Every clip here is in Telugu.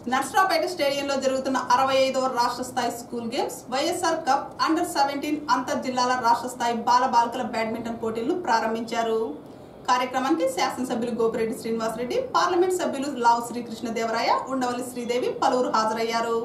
నర్సరావుపేట స్టేడియంలో జరుగుతున్న అరవై ఐదవ రాష్ట్ర స్థాయి school games YSR cup under seventeen అంతర్ జిల్లాల రాష్ట్ర స్థాయి బాల బాలికల బ్యాడ్మింటన్ పోటీలను ప్రారంభించారు కార్యక్రమానికి శాసనసభ్యులు గోపిరెడ్డి శ్రీనివాసరెడ్డి పార్లమెంట్ సభ్యులు లావు శ్రీకృష్ణదేవరాయ ఉండవల్లి శ్రీదేవి పలువురు హాజరయ్యారు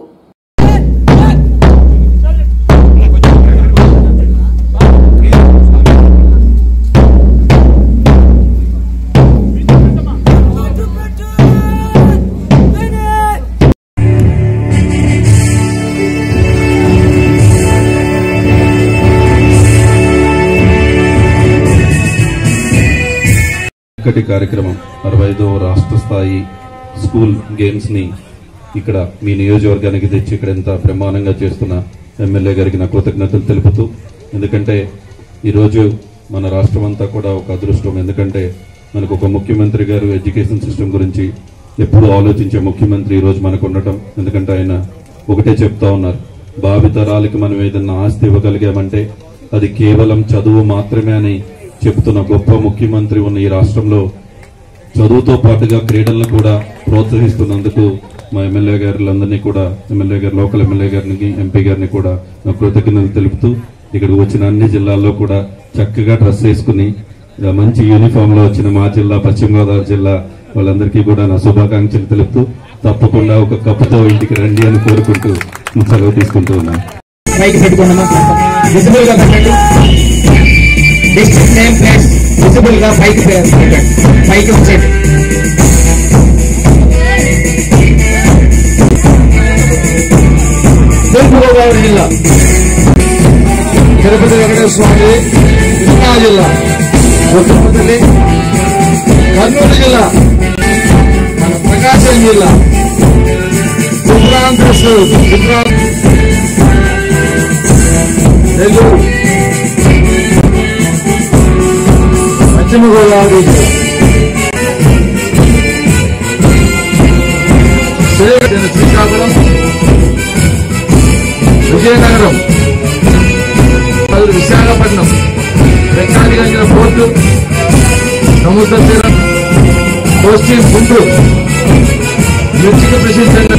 చక్కటి కార్యక్రమం అరవై ఐదో రాష్ట్ర స్థాయి స్కూల్ గేమ్స్ ని ఇక్కడ మీ నియోజకవర్గానికి తెచ్చి ఇక్కడ ఎంత ప్రమాణంగా చేస్తున్న ఎమ్మెల్యే గారికి నా కృతజ్ఞతలు తెలుపుతూ ఎందుకంటే ఈరోజు మన రాష్ట్రం అంతా కూడా ఒక అదృష్టం ఎందుకంటే మనకు ఒక ముఖ్యమంత్రి గారు ఎడ్యుకేషన్ సిస్టమ్ గురించి ఎప్పుడు ఆలోచించే ముఖ్యమంత్రి ఈ రోజు మనకు ఉండటం ఎందుకంటే ఆయన ఒకటే చెప్తా ఉన్నారు భావితరాలకి మనం ఏదన్నా ఆస్తి ఇవ్వగలిగామంటే అది కేవలం చదువు మాత్రమే అని చెప్తున్న గొప్ప ముఖ్యమంత్రి ఉన్న ఈ రాష్ట్రంలో చదువుతో పాటుగా క్రీడలను కూడా ప్రోత్సహిస్తున్నందుకు మా ఎమ్మెల్యే గారులందరినీ కూడా ఎమ్మెల్యే గారు లోకల్ ఎమ్మెల్యే గారిని ఎంపీ గారిని కూడా నా కృతజ్ఞతలు తెలుపుతూ ఇక్కడికి వచ్చిన అన్ని జిల్లాల్లో కూడా చక్కగా డ్రెస్ వేసుకుని ఇలా మంచి యూనిఫామ్ లో వచ్చిన మా జిల్లా పశ్చిమ గోదావరి జిల్లా వాళ్ళందరికీ కూడా నా శుభాకాంక్షలు తెలుపుతూ తప్పకుండా ఒక కప్పుతో ఇంటికి రండి అని కోరుకుంటూ సెలవు తీసుకుంటూ ఉన్నాను పైకి పెట్టుకున్నామా విజిబుల్ గా పెట్టండి డిస్ట్రిక్ట్ నేమ్ ప్లేస్ విజిబుల్ గా పైకి పెట్టండి పైకి ఉంచండి తూర్పు గోదావరి జిల్లా తిరుపతి వెంకటేశ్వర స్వామి కృష్ణా జిల్లా తిరుపతి కర్నూలు జిల్లా మన ప్రకాశం జిల్లా ఉత్తరాంధ్రప్రదేశ్ ఉత్తరా నెల్లూరు పశ్చిమ గోదావరి జిల్లా శ్రీకాకుళం శ్రీకాకుళం విజయనగరం మరియు విశాఖపట్నం వెంకటగంజ పోర్టు సముద్ర తీరం కోస్టి గుంటూరు మిర్చికి ప్రసిద్ధంగా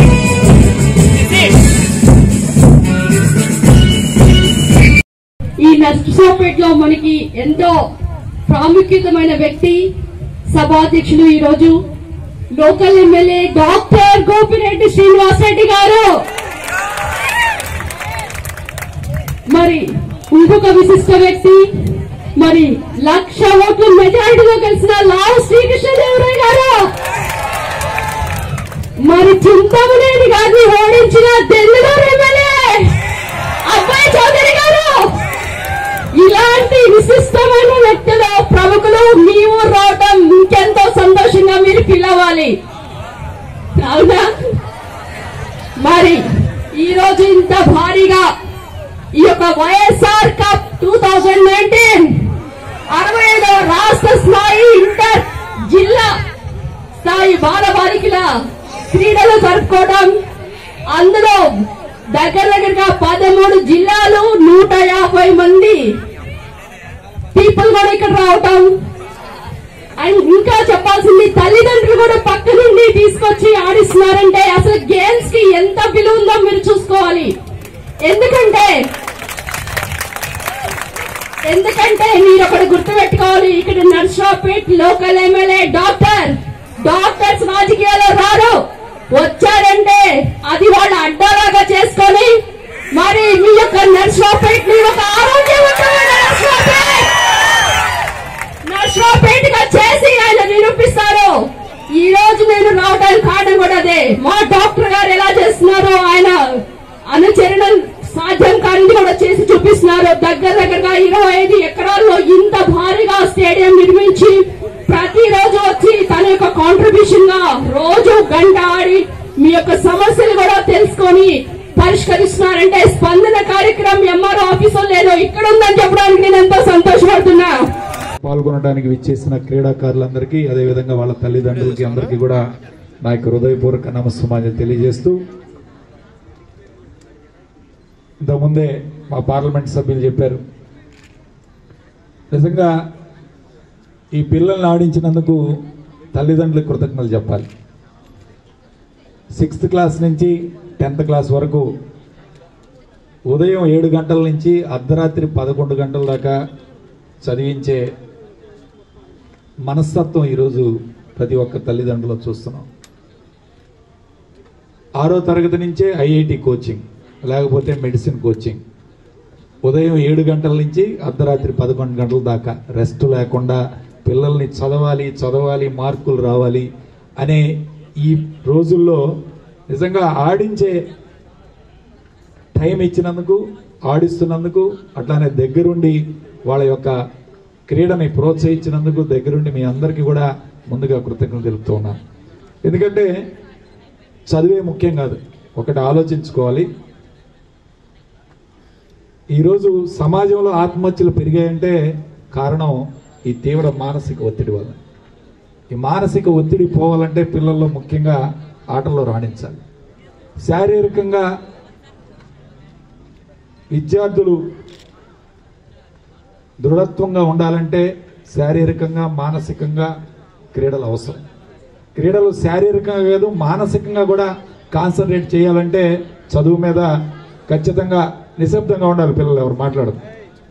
ఈ నర్సరావుపేటలో మనకి ఎంతో ప్రాముఖ్యతమైన వ్యక్తి సభాధ్యక్షులు ఈ రోజు local MLA doctor Gopireddy Srinivas Reddy గారు మరి ఇంకొక విశిష్ట వ్యక్తి మరి లక్ష ఓట్ల మెజారిటీలో గెలిచిన లావు శ్రీకృష్ణదేవరాయ గారు మరి చింతమనేని గారిని ఓడించిన దెందులూరు ఎమ్మెల్యే అబ్బాయి చౌదరి గారు ఇలాంటి విశిష్టమైన వ్యక్తులు ప్రముఖులు మీ ఊరు రావటం ఇంకెంతో సంతోషంగా మీరు పిలవాలి అవునా మరి ఈ రోజు ఇంత భారీగా ఈ యొక్క YSR cup two thousand nineteen అరవై ఐదవ రాష్ట్ర స్థాయి ఇంటర్ జిల్లా స్థాయి బాలబాలికల క్రీడలు జరుపుకోవడం అందులో దగ్గర దగ్గరగా పదమూడు జిల్లాలు నూట యాభై మంది పీపుల్ కూడా ఇక్కడ రావటం అండ్ ఇంకా చెప్పాల్సింది తల్లిదండ్రులు కూడా పక్క నుండి తీసుకొచ్చి ఆడిస్తున్నారంటే అసలు గేమ్స్ కి ఎంత విలువ ఉందో మీరు చూసుకోవాలి ఎందుకంటే ఎందుకంటే మీరు ఒకటి గుర్తుపెట్టుకోవాలి ఇక్కడ Narsapet local MLA doctor doctors రాజకీయాల్లో రారు వచ్చారంటే అది వాళ్ళ అడ్డాలాగా చేసుకొని మరి మీ యొక్క నర్సాపేట్ ని ఒక ఆరోగ్యవంతమైన నర్సాపేట్ నర్సాపేట్ గా చేసి ఆయన నిరూపిస్తారు ఈ రోజు నేను రావడానికి కారణం కూడా అదే మా డాక్టర్ గారు ఎలా చేస్తున్నారో ఆయన అనుచరణ సాధ్యం కానిది కూడా చేసి చూపిస్తున్నారు దగ్గర దగ్గరగా ఇరవై ఐదు ఎకరాల్లో ఇంత భారీగా స్టేడియం నిర్మించి ప్రతిరోజు వచ్చి తన యొక్క కాంట్రిబ్యూషన్ గా రోజు గంట ఆడి మీ యొక్క సమస్యలు కూడా తెలుసుకొని పరిష్కరిస్తున్నారంటే స్పందన కార్యక్రమం ఎంఆర్ఓ ఆఫీసులో లేదు ఇక్కడ ఉందని చెప్పడానికి నేను ఎంతో సంతోషపడుతున్నా పాల్గొనడానికి విచ్చేసిన క్రీడాకారులందరికీ అదేవిధంగా వాళ్ళ తల్లిదండ్రులకి అందరికీ కూడా నా యొక్క హృదయపూర్వక నమస్సుమాన్యం తెలియజేస్తూ ఇంతకుముందే మా పార్లమెంట్ సభ్యులు చెప్పారు నిజంగా ఈ పిల్లల్ని ఆడించినందుకు తల్లిదండ్రులకు కృతజ్ఞతలు చెప్పాలి సిక్స్త్ క్లాస్ నుంచి టెన్త్ క్లాస్ వరకు ఉదయం ఏడు గంటల నుంచి అర్ధరాత్రి పదకొండు గంటల దాకా చదివించే మనస్తత్వం ఈరోజు ప్రతి ఒక్క తల్లిదండ్రులు చూస్తున్నాం ఆరో తరగతి నుంచే ఐఐటి కోచింగ్ లేకపోతే మెడిసిన్ కోచింగ్ ఉదయం ఏడు గంటల నుంచి అర్ధరాత్రి పదకొండు గంటల దాకా రెస్ట్ లేకుండా పిల్లల్ని చదవాలి చదవాలి మార్కులు రావాలి అనే ఈ రోజుల్లో నిజంగా ఆడించే టైం ఇచ్చినందుకు ఆడిస్తున్నందుకు అట్లానే దగ్గరుండి వాళ్ళ యొక్క క్రీడని ప్రోత్సహించినందుకు దగ్గరుండి మీ అందరికీ కూడా ముందుగా కృతజ్ఞతలు తెలుపుతూ ఉన్నాను ఎందుకంటే చదివే ముఖ్యం కాదు ఒకటి ఆలోచించుకోవాలి ఈరోజు సమాజంలో ఆత్మహత్యలు పెరిగాయంటే కారణం ఈ తీవ్ర మానసిక ఒత్తిడి వల్ల ఈ మానసిక ఒత్తిడి పోవాలంటే పిల్లల్లో ముఖ్యంగా ఆటల్లో రాణించాలి శారీరకంగా విద్యార్థులు దృఢత్వంగా ఉండాలంటే శారీరకంగా మానసికంగా క్రీడలు అవసరం క్రీడలు శారీరకంగా కాదు మానసికంగా కూడా కాన్సన్ట్రేట్ చేయాలంటే చదువు మీద ఖచ్చితంగా నిశ్శబ్దంగా ఉండాలి పిల్లలు ఎవరు మాట్లాడదు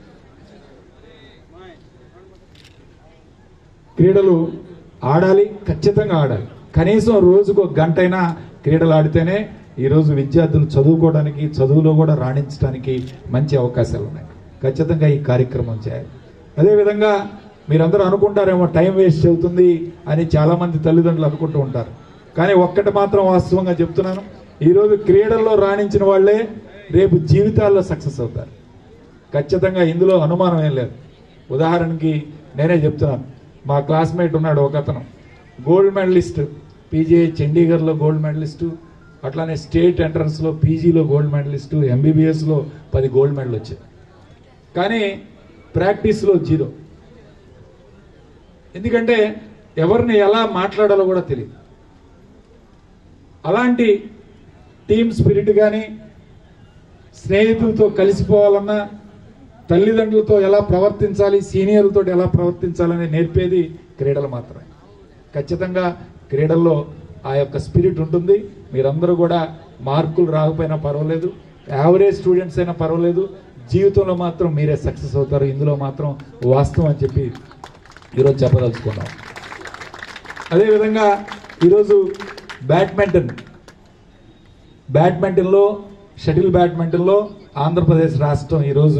క్రీడలు ఆడాలి ఖచ్చితంగా ఆడాలి కనీసం రోజుకు ఒక గంటైనా క్రీడలు ఆడితేనే ఈరోజు విద్యార్థులు చదువుకోవడానికి చదువులో కూడా రాణించడానికి మంచి అవకాశాలు ఉన్నాయి ఖచ్చితంగా ఈ కార్యక్రమం చేయాలి అదేవిధంగా మీరందరూ అనుకుంటారేమో టైం వేస్ట్ అవుతుంది అని చాలా మంది తల్లిదండ్రులు అనుకుంటూ ఉంటారు కానీ ఒక్కటి మాత్రం వాస్తవంగా చెప్తున్నాను ఈరోజు క్రీడల్లో రాణించిన వాళ్ళే రేపు జీవితాల్లో సక్సెస్ అవుతారు ఖచ్చితంగా ఇందులో అనుమానం ఏం లేదు ఉదాహరణకి నేనే చెప్తున్నాను మా క్లాస్మేట్ ఉన్నాడు ఒక అతను గోల్డ్ మెడలిస్ట్ పీజీఐ చండీగఢ్లో గోల్డ్ మెడలిస్టు అట్లానే స్టేట్ ఎంట్రన్స్లో పీజీలో గోల్డ్ మెడలిస్టు ఎంబీబీఎస్లో పది గోల్డ్ మెడల్ వచ్చాయి కానీ ప్రాక్టీస్లో జీరో ఎందుకంటే ఎవరిని ఎలా మాట్లాడాలో కూడా తెలియదు అలాంటి టీమ్ స్పిరిట్ కానీ స్నేహితులతో కలిసిపోవాలన్నా తల్లిదండ్రులతో ఎలా ప్రవర్తించాలి సీనియర్లతో ఎలా ప్రవర్తించాలని నేర్పేది క్రీడలు మాత్రమే ఖచ్చితంగా క్రీడల్లో ఆ యొక్క స్పిరిట్ ఉంటుంది మీరందరూ కూడా మార్కులు రాకపోయినా పర్వాలేదు యావరేజ్ స్టూడెంట్స్ అయినా పర్వాలేదు జీవితంలో మాత్రం మీరే సక్సెస్ అవుతారు ఇందులో మాత్రం వాస్తవం అని చెప్పి ఈరోజు చెప్పదలుచుకున్నాం అదేవిధంగా ఈరోజు బ్యాడ్మింటన్ బ్యాడ్మింటన్లో షటిల్ బ్యాడ్మింటన్లో ఆంధ్రప్రదేశ్ రాష్ట్రం ఈరోజు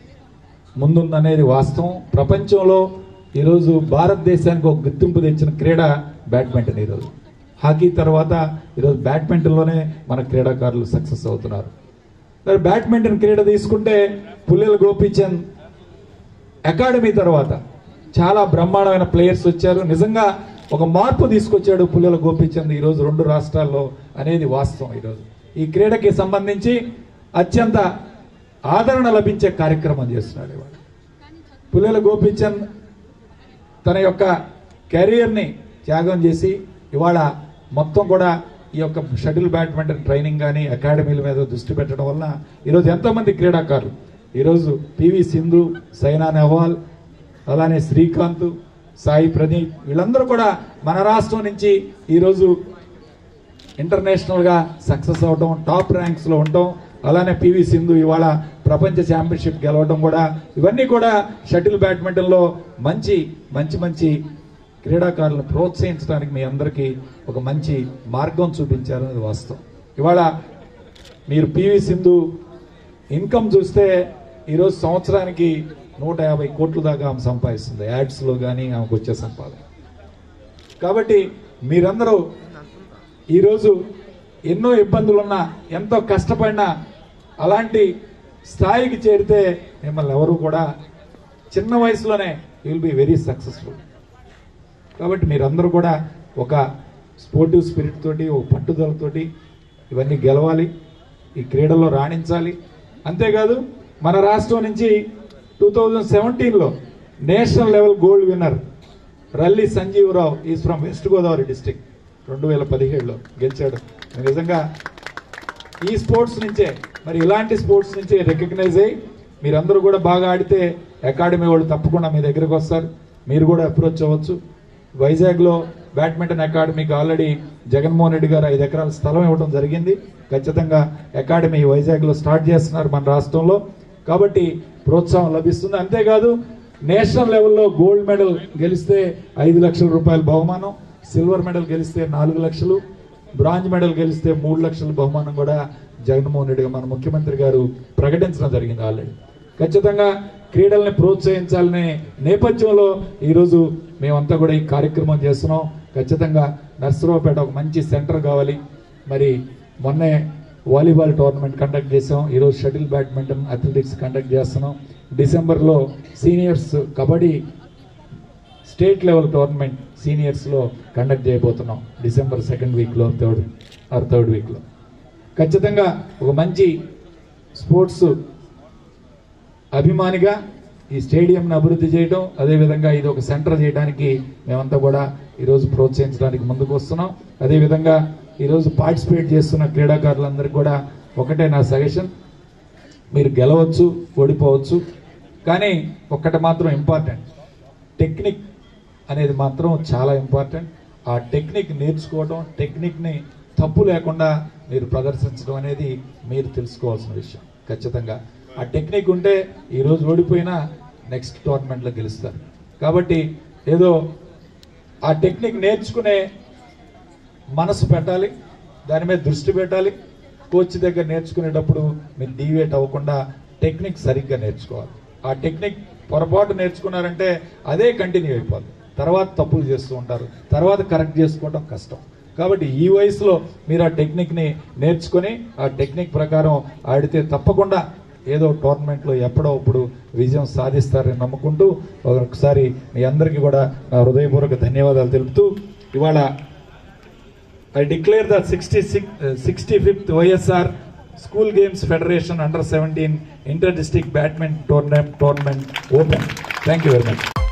ముందుందనేది వాస్తవం ప్రపంచంలో ఈరోజు భారతదేశానికి ఒక గుర్తింపు తెచ్చిన క్రీడ బ్యాడ్మింటన్ ఈరోజు హాకీ తర్వాత ఈరోజు బ్యాడ్మింటన్లోనే మన క్రీడాకారులు సక్సెస్ అవుతున్నారు మరి బ్యాడ్మింటన్ క్రీడ తీసుకుంటే పుల్లెల గోపీచంద్ అకాడమీ తర్వాత చాలా బ్రహ్మాండమైన ప్లేయర్స్ వచ్చారు నిజంగా ఒక మార్పు తీసుకొచ్చాడు పుల్లెల గోపీచంద్ ఈరోజు రెండు రాష్ట్రాల్లో అనేది వాస్తవం ఈరోజు ఈ క్రీడకి సంబంధించి అత్యంత ఆదరణ లభించే కార్యక్రమం చేస్తున్నాడు ఇవాళ పుల్లెల గోపీచంద్ తన యొక్క కెరియర్ని త్యాగం చేసి ఇవాళ మొత్తం కూడా ఈ యొక్క షటిల్ బ్యాడ్మింటన్ ట్రైనింగ్ కానీ అకాడమీల మీద దృష్టి పెట్టడం వల్ల ఈరోజు ఎంతోమంది క్రీడాకారులు ఈరోజు పివి సింధు సైనా నెహ్వాల్ అలానే శ్రీకాంత్ సాయి ప్రదీప్ వీళ్ళందరూ కూడా మన రాష్ట్రం నుంచి ఈరోజు ఇంటర్నేషనల్గా సక్సెస్ అవడం టాప్ ర్యాంక్స్లో ఉండటం అలానే పివి సింధు ఇవాళ ప్రపంచ ఛాంపియన్షిప్ గెలవడం కూడా ఇవన్నీ కూడా షటిల్ బ్యాడ్మింటన్లో మంచి మంచి మంచి క్రీడాకారులను ప్రోత్సహించడానికి మీ అందరికీ ఒక మంచి మార్గం చూపించారనేది వాస్తవం ఇవాళ మీరు పివి సింధు ఇన్కమ్ చూస్తే ఈరోజు సంవత్సరానికి నూట యాభై కోట్ల దాకా ఆమె సంపాదిస్తుంది యాడ్స్లో కానీ ఆమెకు వచ్చే సంపాదన కాబట్టి మీరందరూ ఈరోజు ఎన్నో ఇబ్బందులున్నా ఎంతో కష్టపడినా అలాంటి స్థాయికి చేరితే మిమ్మల్ని ఎవరు కూడా చిన్న వయసులోనే విల్ బి వెరీ సక్సెస్ఫుల్ కాబట్టి మీరందరూ కూడా ఒక స్పోర్టివ్ స్పిరిట్ తోటి ఒక పట్టుదలతోటి ఇవన్నీ గెలవాలి ఈ క్రీడల్లో రాణించాలి అంతేకాదు మన రాష్ట్రం నుంచి టూ థౌజండ్ సెవెంటీన్లో national level gold winner Ralli Sanjeevarao is from West Godavari district రెండు వేల పదిహేడులో గెలిచాడు నిజంగా ఈ స్పోర్ట్స్ నుంచే మరి ఇలాంటి స్పోర్ట్స్ నుంచే రికగ్నైజ్ అయ్యి మీరందరూ కూడా బాగా ఆడితే అకాడమీ వాళ్ళు తప్పకుండా మీ దగ్గరకు వస్తారు మీరు కూడా అప్రోచ్ అవ్వచ్చు వైజాగ్లో బ్యాడ్మింటన్ అకాడమీకి ఆల్రెడీ జగన్మోహన్ రెడ్డి గారు ఐదు ఎకరాల స్థలం ఇవ్వడం జరిగింది ఖచ్చితంగా అకాడమీ వైజాగ్లో స్టార్ట్ చేస్తున్నారు మన రాష్ట్రంలో కాబట్టి ప్రోత్సాహం లభిస్తుంది అంతేకాదు నేషనల్ లెవెల్లో గోల్డ్ మెడల్ గెలిస్తే ఐదు లక్షల రూపాయల బహుమానం సిల్వర్ మెడల్ గెలిస్తే నాలుగు లక్షలు బ్రాంజ్ మెడల్ గెలిస్తే మూడు లక్షల బహుమానం కూడా జగన్మోహన్ రెడ్డి మన ముఖ్యమంత్రి గారు ప్రకటించడం జరిగింది ఆల్రెడీ ఖచ్చితంగా క్రీడల్ని ప్రోత్సహించాలనే నేపథ్యంలో ఈరోజు మేమంతా కూడా ఈ కార్యక్రమం చేస్తున్నాం ఖచ్చితంగా నర్సరావుపేట ఒక మంచి సెంటర్ కావాలి మరి మొన్నే వాలీబాల్ టోర్నమెంట్ కండక్ట్ చేసాం ఈరోజు షటిల్ బ్యాడ్మింటన్ అథ్లెటిక్స్ కండక్ట్ చేస్తున్నాం డిసెంబర్లో seniors kabaddi state level tournament సీనియర్స్లో కండక్ట్ చేయబోతున్నాం డిసెంబర్ సెకండ్ వీక్లో థర్డ్ ఆర్ థర్డ్ వీక్లో ఖచ్చితంగా ఒక మంచి స్పోర్ట్స్ అభిమానిగా ఈ స్టేడియంను అభివృద్ధి చేయడం అదేవిధంగా ఇది ఒక సెంటర్ చేయడానికి మేమంతా కూడా ఈరోజు ప్రోత్సహించడానికి ముందుకు వస్తున్నాం అదేవిధంగా ఈరోజు పార్టిసిపేట్ చేస్తున్న క్రీడాకారులందరికీ కూడా ఒకటే నా సజెషన్ మీరు గెలవచ్చు ఓడిపోవచ్చు కానీ ఒక్కటి మాత్రం ఇంపార్టెంట్ టెక్నిక్ అనేది మాత్రం చాలా ఇంపార్టెంట్ ఆ టెక్నిక్ నేర్చుకోవడం టెక్నిక్ని తప్పు లేకుండా మీరు ప్రదర్శించడం అనేది మీరు తెలుసుకోవాల్సిన విషయం ఖచ్చితంగా ఆ టెక్నిక్ ఉంటే ఈరోజు ఓడిపోయినా నెక్స్ట్ టోర్నమెంట్లో గెలుస్తారు కాబట్టి ఏదో ఆ టెక్నిక్ నేర్చుకునే మనసు పెట్టాలి దాని మీద దృష్టి పెట్టాలి కోచ్ దగ్గర నేర్చుకునేటప్పుడు మీరు డీవేట్ అవ్వకుండా టెక్నిక్ సరిగ్గా నేర్చుకోవాలి ఆ టెక్నిక్ పొరపాటు నేర్చుకున్నారంటే అదే కంటిన్యూ అయిపోతుంది తర్వాత తప్పులు చేస్తూ ఉంటారు తర్వాత కరెక్ట్ చేసుకోవడం కష్టం కాబట్టి ఈ వయసులో మీరు ఆ టెక్నిక్ని నేర్చుకొని ఆ టెక్నిక్ ప్రకారం ఆడితే తప్పకుండా ఏదో టోర్నమెంట్లో ఎప్పుడో అప్పుడు విజయం సాధిస్తారని నమ్ముకుంటూ ఒకసారి మీ అందరికీ కూడా నా హృదయపూర్వక ధన్యవాదాలు తెలుపుతూ ఇవాళ I declare the 66, uh, 65th OSR School Games Federation Under 17 Inter-District Badminton Tournament, tournament open. Thank you very much.